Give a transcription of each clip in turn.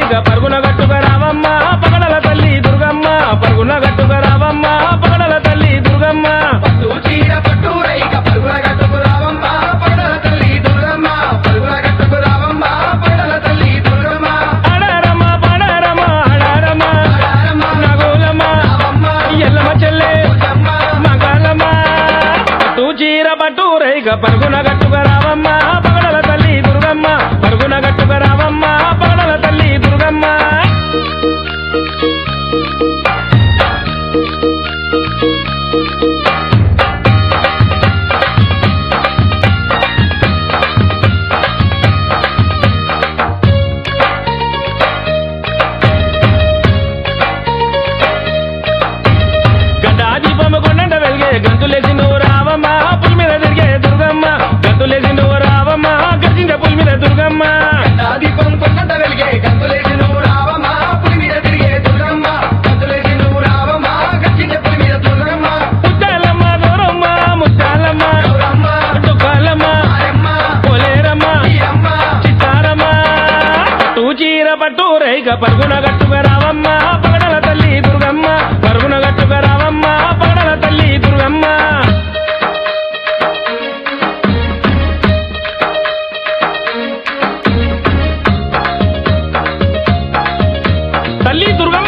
రైగ పరుగున గట్టుగా రావమ్మ పగడల తల్లి దుర్గమ్మ పరుగున గట్టుగా రావమ్మ పగడల తల్లి దుర్గమ్మ పట్టు చీర పట్టు రైక పరుగుల గట్టుకు రావమ్మ పడల తల్లి దుర్గమ్మ పరుగుల గట్టుకు రావమ్మ పడల తల్లి దుర్గమ్మ ఆడారమ్మ పాడారమ్మ ఆడారమ్మ ఆడారమ్మ, నగోలమ్మ రావమ్మ, ఎల్లమ్మ చెల్లె పోచమ్మ, మగాలమ్మ పట్టు చీర పట్టు రైగ పరుగున గట్టుగా రావమ్మ పగడల తల్లి దుర్గమ్మ పరుగున గట్టుగా రావమ్మ పగడల తల్లి దుర్గమ్మ గడ్డాది బొమ్మ కొండంట వెలిగే గంతులేసి నువ్వు రావమ్మ పులి మీద తిరిగే దుర్గమ్మ గంతులేసి నువ్వు రావమ్మ గర్జించ పులి మీద దుర్గమ్మ నా దీపం కొన్నంత వెలిగే గంతులేసి నువ్వు రావమ్మ పులి మీద తిరిగే దుర్గమ్మ గంతులేసి నువ్వు రావమ్మ గచ్చి చెప్పుల మీద దుర్గమ్మ ముత్తాలమ్మ గౌరమ్మ ముత్తాలమ్మ గౌరమ్మ దుఃఖాలమ్మ ఆయమ్మ పోలేరమ్మ ఈరమ్మ చిత్తారమ్మ పట్టు చీర పట్టు రైగ పరుగున గట్టుగా రావమ్మ పగడల తల్లి దుర్గమ్మ పరుగున గట్టుగా రావమ్మ పగడల తల్లి దుర్గమ్మ తల్లి దుర్గమ్మ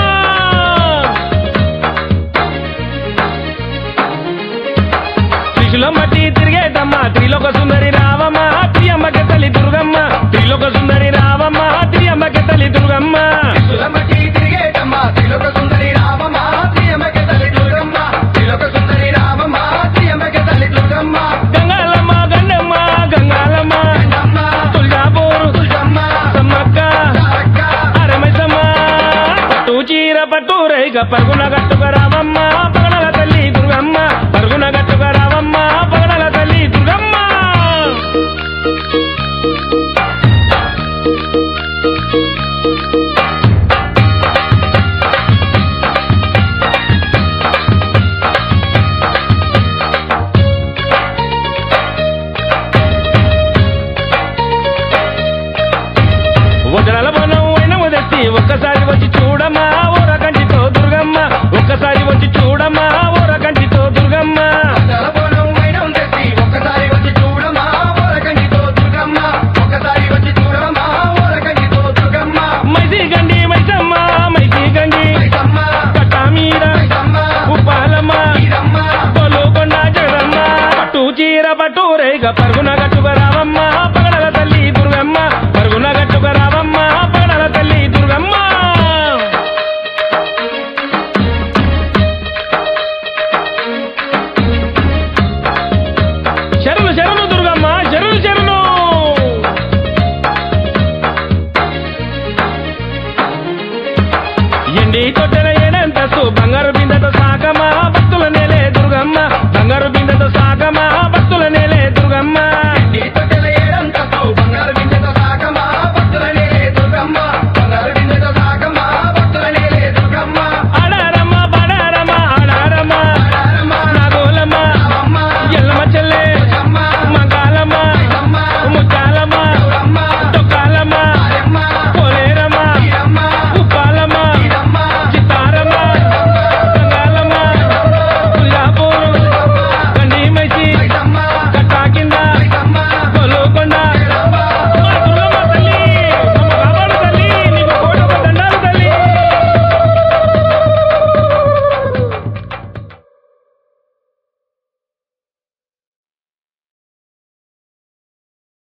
త్రిశూలం బట్టి తిరిగేటమ్మ త్రిలోక సుందరి రావమ్మ త్రియమ్మకి తల్లి దుర్గమ్మ త్రిలోక సుందరి రావమ్మ త్రియమ్మకి తల్లి దుర్గమ్మ సులమటి తిరిగేటమ్మ త్రిలోక సుందరి రామమ్మ త్రియమ్మకి తల్లి దుర్గమ్మ త్రిలోక సుందరి రామమ్మ త్రియమ్మకి తల్లి దుర్గమ్మ గంగాలమ్మ గండమ్మ గంగాలమ్మ గంగమ్మ తుల్జాపూరు తులసమ్మ సమ్మక్క తారక్క అరమైసమ్మ పట్టు చీర పట్టు రైగ పరుగున గట్టుగా రావమ్మ పగడల తల్లి దుర్గమ్మ పరుగున గట్టుగా రావమ్మ పగడల తల్లి దుర్గమ్మ వజ్రాల బనం అయినము తెచ్చి ఒక్కసారి వచ్చి చూడమ్మా ఓర కంటితో దుర్గమ్మ ఒక్కసారి వచ్చి చూడమ్మా ఓర కంటితో దుర్గమ్మ జలబోనం వైనం తెచ్చి ఒక్కసారి వచ్చి చూడమ్మా ఓరకంటితో దుర్గమ్మ ఒక్కసారి వచ్చి చూడమ్మా ఓరకంటితో దుర్గమ్మ మైసి గండి మైసమ్మ మైసి గండి మైసమ్మ కట్టామీర మైసమ్మ ఉప్పాలమ్మ ఈరమ్మ కొలుకొండ జగదమ్మ పట్టు చీర పట్టు రేగ పరుగున గట్టుగా రావమ్మ పగడల తల్లి దుర్గమ్మ పరుగున గట్టుగా రావమ్మ పగడల తల్లి దుర్గమ్మ శరణు శరణు దుర్గమ్మ శరణు శరణు ఎండి తొట్టెల ఏడంతస్తు బంగారు